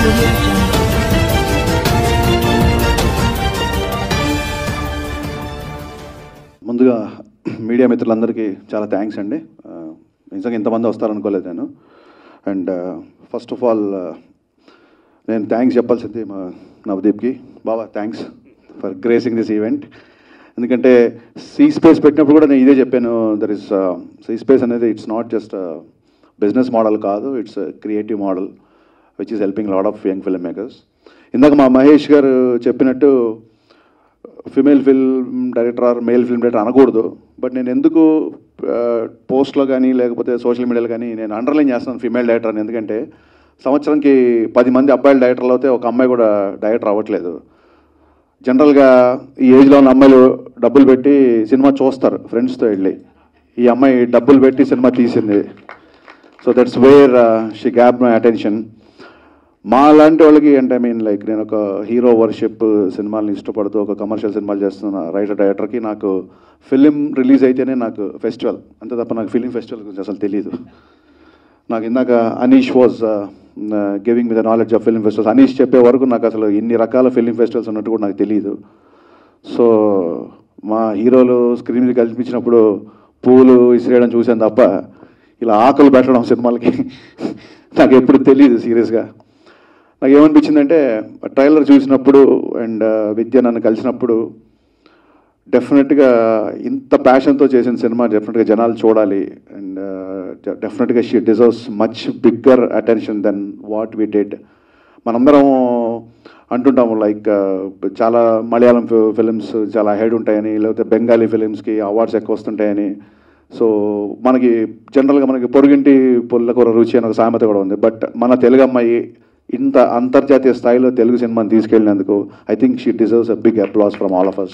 audio jungle. ముందుగా media మిత్రులందరికీ చాలా థ్యాంక్స్ అండి ఆ, నిజంగా ఇంతమంది వస్తారనుకోలేదు నేను అండ్ ఫస్ట్ ఆఫ్ ఆల్ నేను థ్యాంక్స్ చెప్పాల్సింది మా నవదీప్కి బాబా thanks for gracing this event ఎందుకంటే సీ స్పేస్ పెట్టినప్పుడు కూడా నేను ఇదే చెప్పాను దర్ ఇస్ సీ స్పేస్ అనేది it's not just business model కాదు it's creative model which is helping lot of young film makers ఇందాక మా మహేష్ గారు చెప్పినట్టు female film director or male film director అనకూడదు బట్ నేను ఎందుకు పోస్ట్లో కానీ లేకపోతే సోషల్ మీడియాలో కానీ నేను అండర్లైన్ చేస్తున్నాను ఫిమేల్ డైరెక్టర్ అని ఎందుకంటే సంవత్సరానికి పది మంది అబ్బాయిలు డైరెక్టర్లు అయితే ఒక అమ్మాయి కూడా డైరెక్టర్ అవ్వట్లేదు జనరల్గా ఈ ఏజ్లో ఉన్న అమ్మాయిలు డబ్బులు పెట్టి సినిమా చూస్తారు ఫ్రెండ్స్తో వెళ్ళి ఈ అమ్మాయి డబ్బులు పెట్టి సినిమా తీసింది so that's where she got my attention మా లాంటి వాళ్ళకి అంటే ఐ మీన్ లైక్ నేను ఒక హీరో వర్షిప్ సినిమాలను ఇష్టపడుతూ ఒక కమర్షియల్ సినిమాలు చేస్తున్న రైటర్ డైరెక్టర్కి నాకు ఫిలిం రిలీజ్ అయితేనే నాకు ఫెస్టివల్ అంతే తప్ప నాకు ఫిలిం ఫెస్టివల్ గురించి అసలు తెలియదు నాకు ఇందాక Anish was giving me the knowledge of film festivals Anish చెప్పే వరకు నాకు అసలు ఇన్ని రకాల ఫిలిం ఫెస్టివల్స్ ఉన్నట్టు కూడా నాకు తెలియదు సో మా హీరోలు స్క్రీన్ మీద కల్పించినప్పుడు పూలు ఇసిరేయడం చూసాను తప్ప ఇలా ఆకలి పెట్టడం సినిమాలకి నాకు ఎప్పుడు తెలియదు సీరియస్గా నాకు ఏమనిపించిందంటే ట్రైలర్ చూసినప్పుడు అండ్ విద్య నన్ను కలిసినప్పుడు డెఫినెట్గా ఇంత ప్యాషన్తో చేసిన సినిమా డెఫినెట్గా జనాలు చూడాలి అండ్ డెఫినెట్గా she deserves much bigger attention than what we did మనందరం అంటుంటాము లైక్ చాలా మలయాళం ఫిలిమ్స్ చాలా హెడ్ ఉంటాయని లేకపోతే బెంగాలీ ఫిలిమ్స్కి అవార్డ్స్ ఎక్కువ వస్తుంటాయని సో మనకి జనరల్గా మనకి పొరుగింటి పుల్లకూర రుచి అని ఒక సామెత కూడా ఉంది బట్ మన తెలుగు అమ్మాయి ఇంత అంతర్జాతీయ స్థాయిలో తెలుగు సినిమాని తీసుకెళ్ళినందుకు I think she deserves a big applause from all of us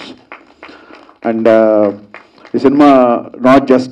and ఈ సినిమా నాట్ జస్ట్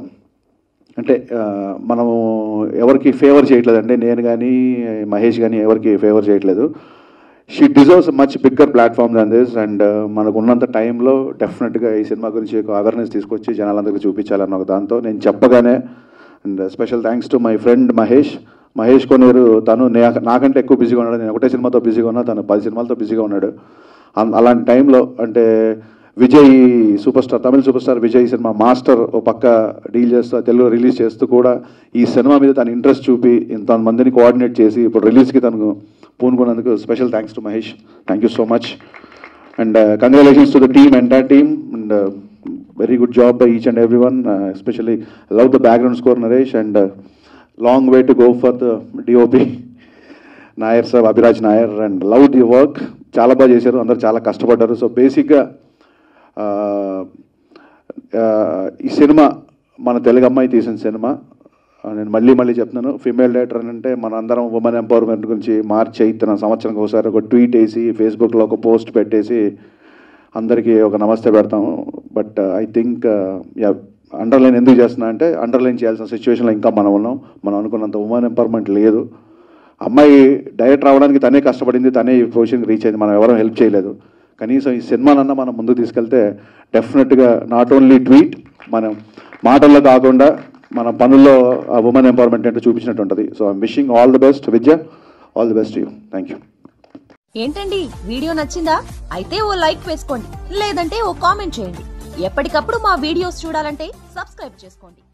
అంటే uh, మనము ఎవరికి ఫేవర్ చేయట్లేదండి నేను కానీ మహేష్ కానీ ఎవరికి ఫేవర్ చేయట్లేదు she deserves much bigger platform than this and మనకు ఉన్నంత టైంలో డెఫినెట్గా ఈ సినిమా గురించి ఒక అవేర్నెస్ తీసుకొచ్చి జనాలందరికీ చూపించాలన్న ఒక దాంతో నేను చెప్పగానే and special thanks to my friend Mahesh Mahesh Koneru తను నే- నాకంటే ఎక్కువ బిజీగా ఉన్నాడు నేను ఒకటే సినిమాతో బిజీగా ఉన్నా తను పది సినిమాలతో బిజీగా ఉన్నాడు అం- అలాంటి టైంలో అంటే Vijay super star Tamil super star Vijay cinema Master ఓ పక్క డీల్ చేస్తూ తెలుగు రిలీజ్ చేస్తూ కూడా ఈ సినిమా మీద తన ఇంట్రెస్ట్ చూపి ఇంతమందిని కోఆర్డినేట్ చేసి ఇప్పుడు రిలీజ్కి తనకు పూనుకున్నందుకు special thanks to Mahesh thank you so much and congratulations to the team entire team and very good job by each and every one especially love the background score Naresh and long way to go for the DOP Nair sir Abhiraj Nair and love the work చాలా బాగా చేశారు అందరు చాలా కష్టపడ్డారు so బేసిక్గా ఈ cinema మన తెలుగు అమ్మాయి తీసిన సినిమా ఆ, నేను మళ్ళీ మళ్ళీ చెప్తున్నాను ఫీమేల్ డైరెక్టర్ అని అంటే మన అందరం ఉమెన్ ఎంపవర్మెంట్ గురించి మార్చి ఎయిత్న సంవత్సరం ఒకసారి ఒక ట్వీట్ వేసి ఫేస్బుక్లో ఒక పోస్ట్ పెట్టేసి అందరికీ ఒక నమస్తే పెడతాము బట్ ఐ థింక్ అండర్లైన్ ఎందుకు చేస్తున్నా అంటే అండర్లైన్ చేయాల్సిన సిచ్యువేషన్లో ఇంకా మనం ఉన్నాం మనం అనుకున్నంత ఉమెన్ ఎంపవర్మెంట్ లేదు అమ్మాయి డైరెక్టర్ అవడానికి తనే కష్టపడింది తనే ఈ పొజిషన్కి రీచ్ అయింది మనం ఎవరూ హెల్ప్ చేయలేదు కనీసం ఈ సినిమానన్నా మనం ముందుకు తీసుకెళ్తే డెఫినెట్గా నాట్ ఓన్లీ ట్వీట్ మనం మాటల్లో కాకుండా మన పనుల్లో ఆ ఉమెన్ ఎంపవర్మెంట్ అంటే చూపించినట్టు ఉంటుంది so I'm wishing all the best Vidya all the best you thank you ఏంటండి వీడియో నచ్చిందా అయితే ఓ లైక్ వేసుకోండి లేదంటే ఓ కామెంట్ చేయండి ఎప్పటికప్పుడు మా వీడియోస్ చూడాలంటే సబ్స్క్రైబ్ చేసుకోండి